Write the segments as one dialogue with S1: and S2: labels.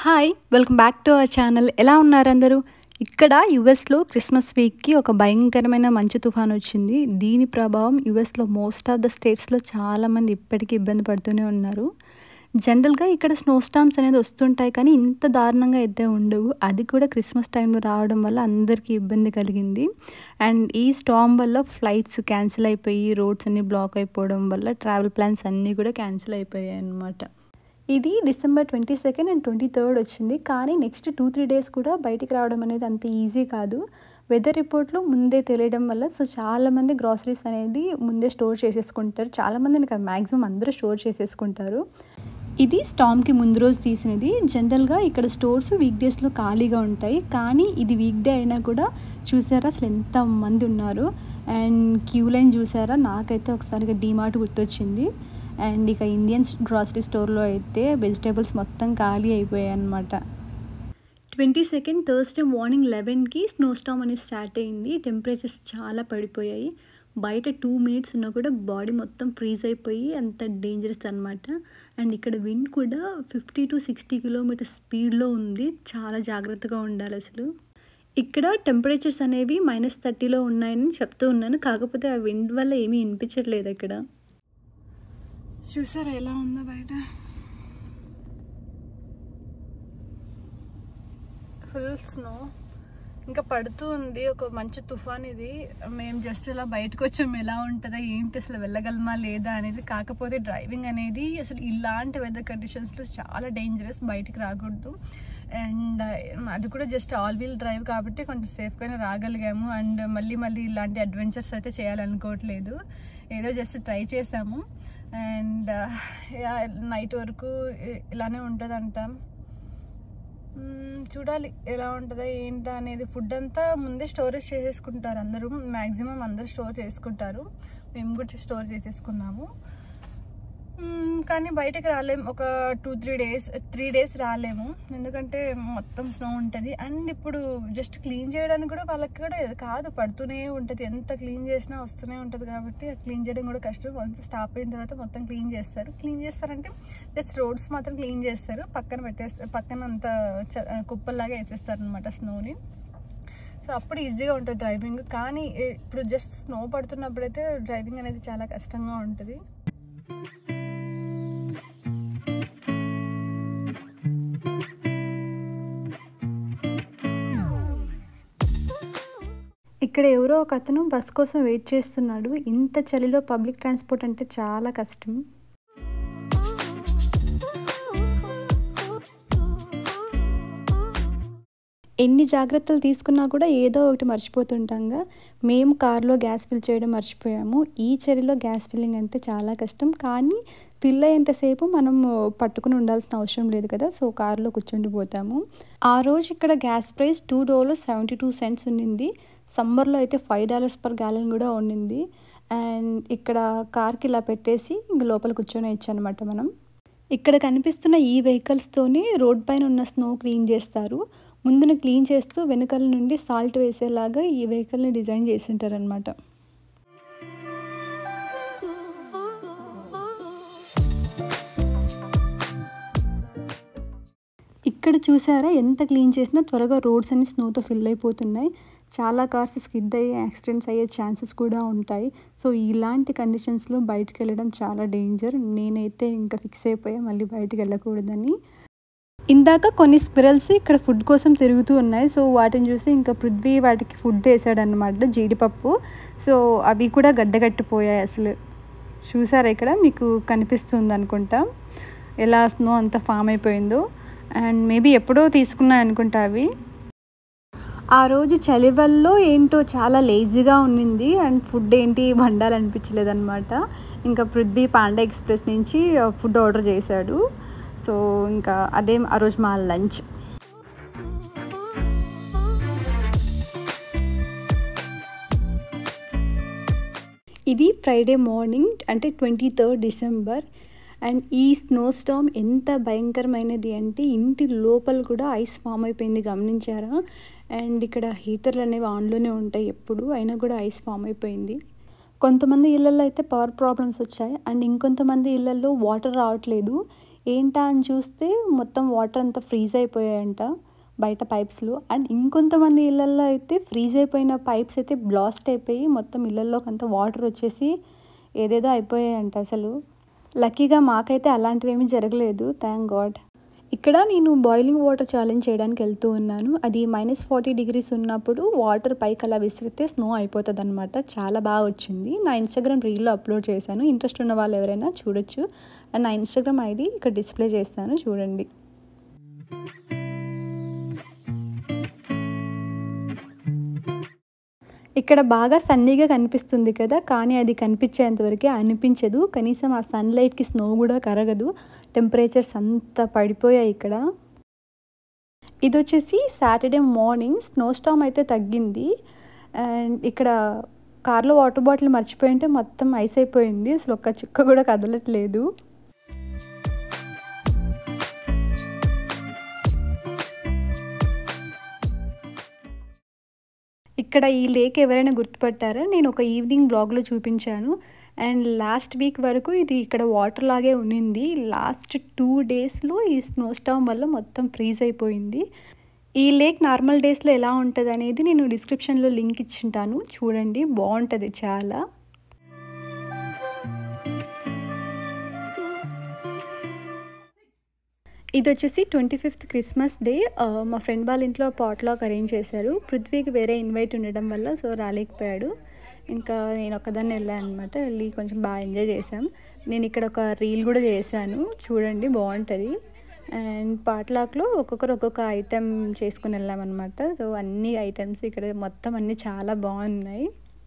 S1: hi welcome back to our channel ఎలా ఉన్నారు అందరూ ఇక్కడ యుఎస్లో క్రిస్మస్ వీక్కి ఒక భయంకరమైన మంచు తుఫాన్ వచ్చింది దీని ప్రభావం యుఎస్లో మోస్ట్ ఆఫ్ ద స్టేట్స్లో చాలామంది ఇప్పటికీ ఇబ్బంది పడుతూనే ఉన్నారు జనరల్గా ఇక్కడ స్నో స్టామ్స్ అనేది వస్తుంటాయి కానీ ఇంత దారుణంగా అయితే ఉండవు అది కూడా క్రిస్మస్ టైంలో రావడం వల్ల అందరికీ ఇబ్బంది కలిగింది అండ్ ఈ స్టామ్ వల్ల ఫ్లైట్స్ క్యాన్సిల్ అయిపోయి రోడ్స్ అన్నీ బ్లాక్ అయిపోవడం వల్ల ట్రావెల్ ప్లాన్స్ అన్నీ కూడా క్యాన్సిల్ అయిపోయాయి అన్నమాట ఇది December twenty second and twenty third వచ్చింది కానీ నెక్స్ట్ టూ త్రీ డేస్ కూడా బయటికి రావడం అనేది అంత ఈజీ కాదు వెదర్ రిపోర్ట్లు ముందే తెలియడం వల్ల సో చాలామంది గ్రాసరీస్ అనేది ముందే స్టోర్ చేసేసుకుంటారు చాలామంది నాకు మ్యాక్సిమం అందరూ స్టోర్ చేసేసుకుంటారు ఇది స్టామ్కి ముందు రోజు తీసినది జనరల్గా ఇక్కడ స్టోర్స్ వీక్ డేస్లో ఖాళీగా ఉంటాయి కానీ ఇది వీక్ డే అయినా కూడా చూసారా అసలు ఎంత మంది ఉన్నారు అండ్ క్యూ లైన్ చూసారా నాకైతే ఒకసారిగా డీమార్ట్ గుర్తొచ్చింది అండ్ ఇక ఇండియన్ గ్రాసరీ స్టోర్లో అయితే వెజిటేబుల్స్ మొత్తం ఖాళీ అయిపోయాయి అనమాట ట్వంటీ సెకండ్ థర్స్డే మార్నింగ్ లెవెన్కి స్నో స్టామ్ అనేది స్టార్ట్ అయింది టెంపరేచర్స్ చాలా పడిపోయాయి బయట టూ మినిట్స్ ఉన్నా కూడా బాడీ మొత్తం ఫ్రీజ్ అయిపోయి అంత డేంజరస్ అనమాట అండ్ ఇక్కడ విండ్ కూడా ఫిఫ్టీ టు సిక్స్టీ కిలోమీటర్ స్పీడ్లో ఉంది చాలా జాగ్రత్తగా ఉండాలి అసలు ఇక్కడ టెంపరేచర్స్ అనేవి మైనస్ థర్టీలో ఉన్నాయని చెప్తూ ఉన్నాను కాకపోతే ఆ విండ్ వల్ల ఏమీ వినిపించట్లేదు ఇక్కడ
S2: చూసారా ఎలా ఉందో బయట ఫుల్ స్నో ఇంకా పడుతూ ఉంది ఒక మంచి తుఫాన్ ఇది మేము జస్ట్ ఇలా బయటకు వచ్చాం ఎలా ఉంటుందా ఏంటి అసలు వెళ్ళగలమా లేదా అనేది కాకపోతే డ్రైవింగ్ అనేది అసలు ఇలాంటి వెదర్ కండిషన్స్లో చాలా డేంజరస్ బయటికి రాకూడదు అండ్ అది కూడా జస్ట్ ఆల్ వీల్ డ్రైవ్ కాబట్టి కొంచెం సేఫ్గానే రాగలిగాము అండ్ మళ్ళీ మళ్ళీ ఇలాంటి అడ్వెంచర్స్ అయితే చేయాలనుకోవట్లేదు ఏదో జస్ట్ ట్రై చేసాము అండ్ నైట్ వరకు ఇలానే ఉంటుంది అంటాం చూడాలి ఎలా ఉంటుందో ఏంటో అనేది ఫుడ్ అంతా ముందే స్టోరేజ్ చేసేసుకుంటారు అందరూ మ్యాక్సిమం అందరూ స్టోర్ చేసుకుంటారు మేము కూడా స్టోర్ చేసేసుకున్నాము కానీ బయటకు రాలేము ఒక two three days three days రాలేము ఎందుకంటే మొత్తం స్నో ఉంటుంది అండ్ ఇప్పుడు జస్ట్ క్లీన్ చేయడానికి కూడా వాళ్ళకి కూడా కాదు పడుతూనే ఉంటుంది ఎంత క్లీన్ చేసినా వస్తూనే ఉంటుంది కాబట్టి క్లీన్ చేయడం కూడా కష్టం వన్స్ స్టాప్ అయిన తర్వాత మొత్తం క్లీన్ చేస్తారు క్లీన్ చేస్తారంటే జస్ట్ రోడ్స్ మాత్రం క్లీన్ చేస్తారు పక్కన పెట్టేస్తారు పక్కన అంత కుప్పల్లాగా వేసేస్తారు అనమాట స్నోని సో అప్పుడు ఈజీగా ఉంటుంది డ్రైవింగ్ కానీ ఇప్పుడు జస్ట్ స్నో పడుతున్నప్పుడైతే డ్రైవింగ్ అనేది చాలా కష్టంగా ఉంటుంది
S1: ఇక్కడ ఎవరో ఒక అతను బస్ కోసం వెయిట్ చేస్తున్నాడు ఇంత చలిలో పబ్లిక్ ట్రాన్స్పోర్ట్ అంటే చాలా కష్టం ఎన్ని జాగ్రత్తలు తీసుకున్నా కూడా ఏదో ఒకటి మర్చిపోతుంటాంగా మేము కార్లో గ్యాస్ ఫిల్ చేయడం మర్చిపోయాము ఈ చలిలో గ్యాస్ ఫిల్లింగ్ అంటే చాలా కష్టం కానీ ఫిల్ అయ్యేంతసేపు మనం పట్టుకుని ఉండాల్సిన అవసరం లేదు కదా సో కార్లో కూర్చుండిపోతాము ఆ రోజు ఇక్కడ gas price two dollars seventy two cents ఉండింది సమ్మర్లో అయితే ఫైవ్ డాలర్స్ పర్ గ్యాలన్ కూడా ఉండింది అండ్ ఇక్కడ కార్కి ఇలా పెట్టేసి ఇంక లోపల కూర్చొని ఇచ్చానమాట మనం ఇక్కడ కనిపిస్తున్న ఈ వెహికల్స్తోనే రోడ్ పైన ఉన్న స్నో క్లీన్ చేస్తారు ముందున క్లీన్ చేస్తూ వెనకాల నుండి సాల్ట్ వేసేలాగా ఈ వెహికల్ని డిజైన్ చేసి ఉంటారనమాట ఇక్కడ చూసారా ఎంత క్లీన్ చేసినా త్వరగా రోడ్స్ అన్ని స్నోతో ఫిల్ అయిపోతున్నాయి చాలా కార్స్ స్కిడ్ అయ్యే యాక్సిడెంట్స్ అయ్యే ఛాన్సెస్ కూడా ఉంటాయి సో ఇలాంటి కండిషన్స్లో బయటకు వెళ్ళడం చాలా డేంజర్ నేనైతే ఇంకా ఫిక్స్ అయిపోయా మళ్ళీ బయటకు వెళ్ళకూడదని ఇందాక కొన్ని స్క్విరల్స్ ఇక్కడ ఫుడ్ కోసం తిరుగుతూ ఉన్నాయి సో వాటిని చూసి ఇంకా పృథ్వీ వాటికి ఫుడ్ వేసాడనమాట జీడిపప్పు సో అవి కూడా గడ్డగట్టిపోయాయి అసలు చూసారా ఇక్కడ మీకు కనిపిస్తుంది అనుకుంటా ఎలా స్నో అంత ఫామ్ అయిపోయిందో అండ్ మేబీ ఎప్పుడో తీసుకున్నాయి అనుకుంటా అవి ఆ రోజు చలి వల్ల ఏంటో చాలా లేజీగా ఉన్నింది అండ్ ఫుడ్ ఏంటి వండాలనిపించలేదు అనమాట ఇంకా పృథ్వీ పాండా ఎక్స్ప్రెస్ నుంచి ఫుడ్ ఆర్డర్ చేశాడు సో ఇంకా అదే ఆ రోజు మా లంచ్ ఇది ఫ్రైడే మార్నింగ్ అంటే ట్వంటీ థర్డ్ డిసెంబర్ అండ్ ఈ స్నో స్టామ్ ఎంత భయంకరమైనది అంటే ఇంటి లోపల కూడా ఐస్ ఫామ్ అయిపోయింది గమనించారా అండ్ ఇక్కడ హీటర్లు అనేవి ఆన్లోనే ఉంటాయి ఎప్పుడు అయినా కూడా ఐస్ ఫామ్ అయిపోయింది కొంతమంది ఇళ్ళల్లో అయితే పవర్ ప్రాబ్లమ్స్ వచ్చాయి అండ్ ఇంకొంతమంది ఇళ్ళల్లో వాటర్ రావట్లేదు ఏంటా అని చూస్తే మొత్తం వాటర్ అంతా ఫ్రీజ్ అయిపోయాయంట బయట పైప్స్లో అండ్ ఇంకొంతమంది ఇళ్ళల్లో అయితే ఫ్రీజ్ అయిపోయిన పైప్స్ అయితే బ్లాస్ట్ అయిపోయి మొత్తం ఇళ్ళల్లోకి అంతా వాటర్ వచ్చేసి ఏదేదో అయిపోయాయంట అసలు లక్కీగా మాకైతే అలాంటివి ఏమీ జరగలేదు థ్యాంక్ గాడ్ ఇక్కడ నేను బాయిలింగ్ వాటర్ ఛాలెంజ్ చేయడానికి వెళ్తూ ఉన్నాను అది మైనస్ ఫార్టీ డిగ్రీస్ ఉన్నప్పుడు వాటర్ పైకి అలా విసిరితే స్నో అయిపోతుంది అనమాట చాలా బాగా వచ్చింది నా ఇన్స్టాగ్రామ్ రీల్లో అప్లోడ్ చేశాను ఇంట్రెస్ట్ ఉన్న వాళ్ళు ఎవరైనా చూడొచ్చు అండ్ నా ఇన్స్టాగ్రామ్ ఐడి ఇక్కడ డిస్ప్లే చేస్తాను చూడండి ఇక్కడ బాగా సన్నీగా కనిపిస్తుంది కదా కానీ అది కనిపించేంతవరకే అనిపించదు కనీసం ఆ సన్లైట్కి స్నో కూడా కరగదు టెంపరేచర్స్ అంతా పడిపోయాయి ఇక్కడ ఇది వచ్చేసి సాటర్డే మార్నింగ్ స్నో స్టామ్ అయితే తగ్గింది అండ్ ఇక్కడ కార్లో వాటర్ బాటిల్ మర్చిపోయింటే మొత్తం ఐస్ అయిపోయింది అసలు ఒక్క చుక్క కూడా కదలట్లేదు ఇక్కడ ఈ లేక్ ఎవరైనా గుర్తుపట్టారా నేను ఒక ఈవినింగ్ బ్లాగ్లో చూపించాను అండ్ లాస్ట్ వీక్ వరకు ఇది ఇక్కడ వాటర్ లాగే ఉన్నింది లాస్ట్ టూ డేస్లో ఈ స్నో స్టామ్ వల్ల మొత్తం ఫ్రీజ్ అయిపోయింది ఈ లేక్ నార్మల్ డేస్లో ఎలా ఉంటుంది అనేది నేను డిస్క్రిప్షన్లో లింక్ ఇచ్చింటాను చూడండి బాగుంటుంది చాలా ఇది వచ్చేసి ట్వంటీ ఫిఫ్త్ క్రిస్మస్ డే మా ఫ్రెండ్ వాళ్ళ ఇంట్లో పాట్లాక్ అరేంజ్ చేశారు పృథ్వీకి వేరే ఇన్వైట్ ఉండడం వల్ల సో రాలేకపోయాడు ఇంకా నేను ఒక్కదాన్ని వెళ్ళాను అనమాట వెళ్ళి కొంచెం బాగా ఎంజాయ్ చేశాం నేను ఇక్కడ ఒక రీల్ కూడా చేశాను చూడండి బాగుంటుంది అండ్ పాట్లాక్లో ఒక్కొక్కరు ఒక్కొక్క ఐటెం చేసుకుని వెళ్ళామన్నమాట సో అన్ని ఐటమ్స్ ఇక్కడ మొత్తం అన్నీ చాలా బాగున్నాయి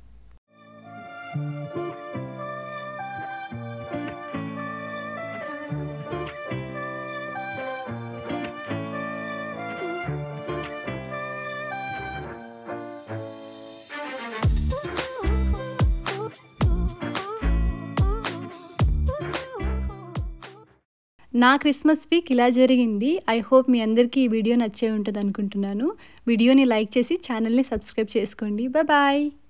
S1: నా క్రిస్మస్ వీక్ ఇలా జరిగింది ఐ హోప్ మీ అందరికీ ఈ వీడియో నచ్చే ఉంటుంది అనుకుంటున్నాను వీడియోని లైక్ చేసి ఛానల్ని సబ్స్క్రైబ్ చేసుకోండి బాయ్ బాయ్